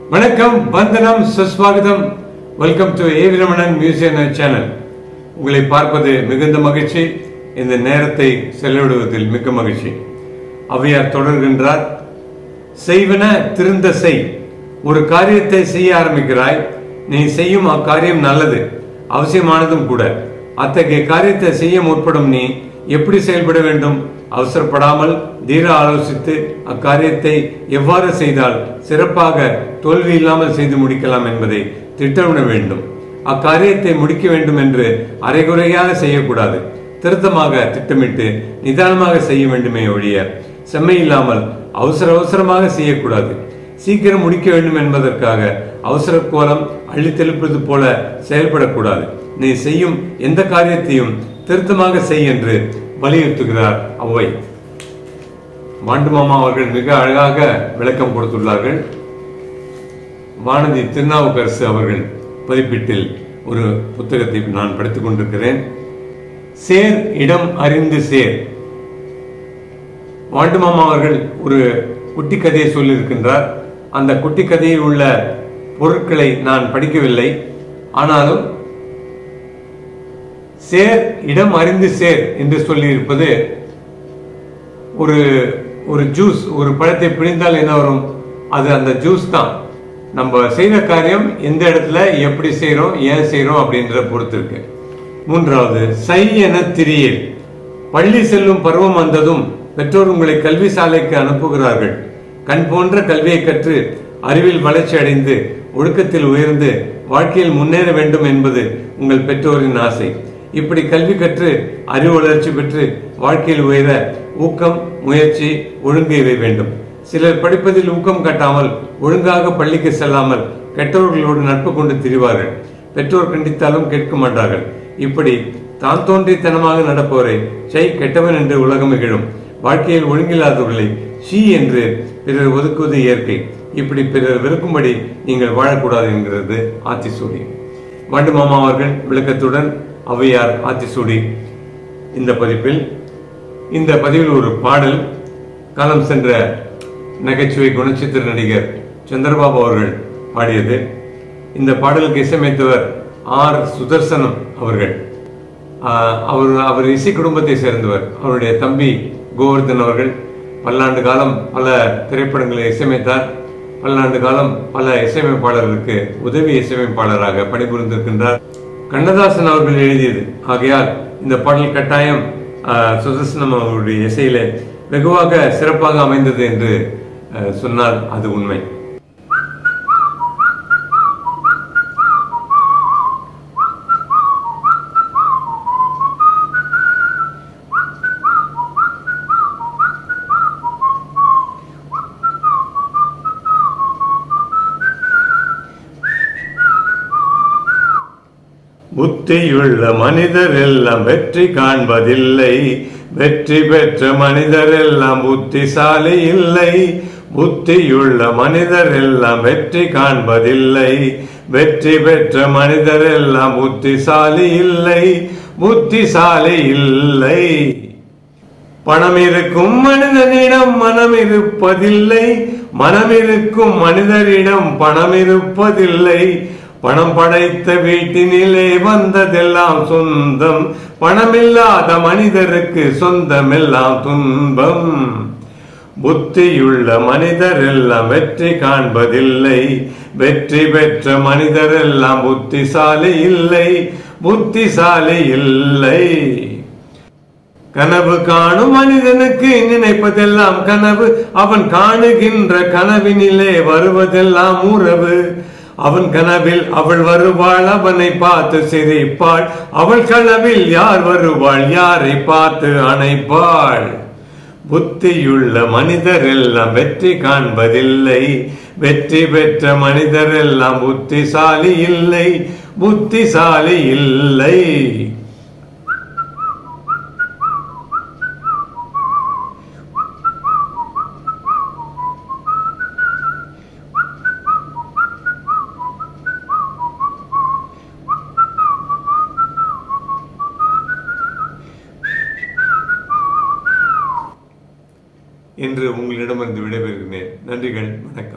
வணக்கம் வந்தனம் சுஸ்வாகதம் welcome to A Viramanan museum channel உங்களை பார்ப்பது மிகுந்த மகிழ்ச்சி இந்த நேரத்தை செலவிடுவதில் மிக்க மகிழ்ச்சி அவ்வையார் தொடர்கின்றார் செய்வன திருந்த செய் ஒரு காரியத்தை செய்ய ஆரம்பிக்கிறாய் நீ செய்யும் அக்காரியம் நல்லது அவசியமானதும் கூட அத்தகைய காரியத்தை செய்ய முற்படும் நீ எப்படி செயல்பட வேண்டும் அவசரப்படாமல் தீர ஆலோசித்து அக்காரியத்தை எவ்வாறு செய்தால் சிறப்பாக தோல்வி இல்லாமல் செய்து முடிக்கலாம் என்பதை திட்டமிட வேண்டும் அக்காரியத்தை முடிக்க வேண்டும் என்று அரைகுறையாக செய்யக்கூடாது திருத்தமாக திட்டமிட்டு நிதானமாக செய்ய வேண்டுமே ஒழிய செம்மை இல்லாமல் அவசர அவசரமாக செய்யக்கூடாது சீக்கிரம் முடிக்க வேண்டும் என்பதற்காக அவசர கோலம் அள்ளி தெளிப்பது போல செயல்படக்கூடாது நீ செய்யும் எந்த காரியத்தையும் திருத்தமாக செய் என்று வலியுறுத்துகிறார் அவ்வை மாண்டு மாமா அவர்கள் மிக அழகாக விளக்கம் கொடுத்துள்ளார்கள் வானதி திருநாவுக்கரசு அவர்கள் பதிப்பீட்டில் ஒரு புத்தகத்தை நான் படித்துக் கொண்டிருக்கிறேன் சேர் இடம் அறிந்து சேர் வாண்டு மாமா அவர்கள் ஒரு குட்டி கதையை சொல்லியிருக்கின்றார் அந்த குட்டி கதையில் உள்ள பொருட்களை நான் படிக்கவில்லை ஆனாலும் சேர் இடம் அறிந்து சேர் என்று சொல்லியிருப்பது ஒரு ஒரு ஜூஸ் ஒரு பழத்தை பிழிந்தால் என்ன வரும் அது அந்த ஜூஸ் தான் நம்ம செய்த காரியம் எந்த இடத்துல எப்படி செய்றோம் ஏன் செய்றோம் அப்படின்ற பொறுத்து இருக்கு மூன்றாவது சை என திரியேல் பள்ளி செல்லும் பருவம் வந்ததும் பெற்றோர் உங்களை கல்வி சாலைக்கு அனுப்புகிறார்கள் கண் போன்ற கல்வியை கற்று அறிவில் வளர்ச்சி அடைந்து ஒழுக்கத்தில் உயர்ந்து வாழ்க்கையில் முன்னேற வேண்டும் என்பது உங்கள் பெற்றோரின் ஆசை இப்படி கல்வி கற்று அறிவு வளர்ச்சி பெற்று வாழ்க்கையில் உயர ஊக்கம் முயற்சி ஒழுங்கு இவை வேண்டும் சிலர் படிப்பதில் ஊக்கம் கட்டாமல் ஒழுங்காக பள்ளிக்கு செல்லாமல் கெட்டவர்களோடு நட்பு கொண்டு திரிவார்கள் பெற்றோர் கண்டித்தாலும் கேட்க மாட்டார்கள் இப்படி தான் தோன்றித்தனமாக நடப்பவரை சை கெட்டவன் என்று உலகம் இகழும் வாழ்க்கையில் ஒழுங்கில்லாதவர்களை ஷீ என்று பிறர் ஒதுக்குவது இயற்கை இப்படி பிறர் வெறுக்கும்படி நீங்கள் வாழக்கூடாது என்கிறது ஆத்திசூடி வாண்டு மாமா அவர்கள் விளக்கத்துடன் ஔவையார் ஆத்திசூடி இந்த பதிப்பில் இந்த பதிவில் ஒரு பாடல் காலம் சென்ற நகைச்சுவை குணச்சித்திர நடிகர் சந்திரபாபு அவர்கள் பாடியது இந்த பாடலுக்கு இசையமைத்தவர் ஆர் சுதர்சனம் அவர்கள் ஆஹ் அவர் அவர் இசை குடும்பத்தை சேர்ந்தவர் அவருடைய தம்பி கோவர்தன் அவர்கள் பல்லாண்டு காலம் பல திரைப்படங்களை இசையமைத்தார் பல்லாண்டு காலம் பல இசையமைப்பாளர்களுக்கு உதவி இசையமைப்பாளராக பணிபுரிந்திருக்கின்றார் கண்ணதாசன் அவர்கள் எழுதியது ஆகையால் இந்த பாடல் கட்டாயம் ஆஹ், சுதர்சனம் அவருடைய இசையில வெகுவாக சிறப்பாக அமைந்தது என்று ஆஹ், சொன்னால் அது உண்மை புத்தியுள்ள மனிதர் எல்லாம் வெற்றி காண்பதில்லை வெற்றி பெற்ற மனிதர் எல்லாம் புத்திசாலி இல்லை புத்தியுள்ள மனிதர் எல்லாம் வெற்றி காண்பதில்லை வெற்றி பெற்ற மனிதர் எல்லாம் புத்திசாலி இல்லை புத்திசாலி இல்லை பணம் இருக்கும் மனிதனிடம் மனம் இருப்பதில்லை மனம் இருக்கும் மனிதரிடம் பணம் இருப்பதில்லை பணம் படைத்த வீட்டினிலே வந்ததெல்லாம் சொந்தம் பணமில்லாத மனிதருக்கு சொந்தமெல்லாம் துன்பம் புத்தியுள்ள மனிதர் எல்லாம் வெற்றி காண்பதில்லை வெற்றி பெற்ற மனிதர் எல்லாம் புத்திசாலி இல்லை புத்திசாலி இல்லை கனவு காணும் மனிதனுக்கு நினைப்பதெல்லாம் கனவு அவன் காணுகின்ற கனவினிலே வருவதெல்லாம் உறவு அவன் கனவில் அவள் வருவாள் அவனை பார்த்து சிரிப்பாள் அவள் கனவில் யார் வருவாள் யாரை பார்த்து அணைப்பாள் புத்தியுள்ள மனிதர் எல்லாம் வெற்றி காண்பதில்லை வெற்றி பெற்ற மனிதர் எல்லாம் புத்திசாலி இல்லை புத்திசாலி இல்லை என்று உங்களிடமிருந்து விடைபெறுகிறேன் நன்றிகள் வணக்கம்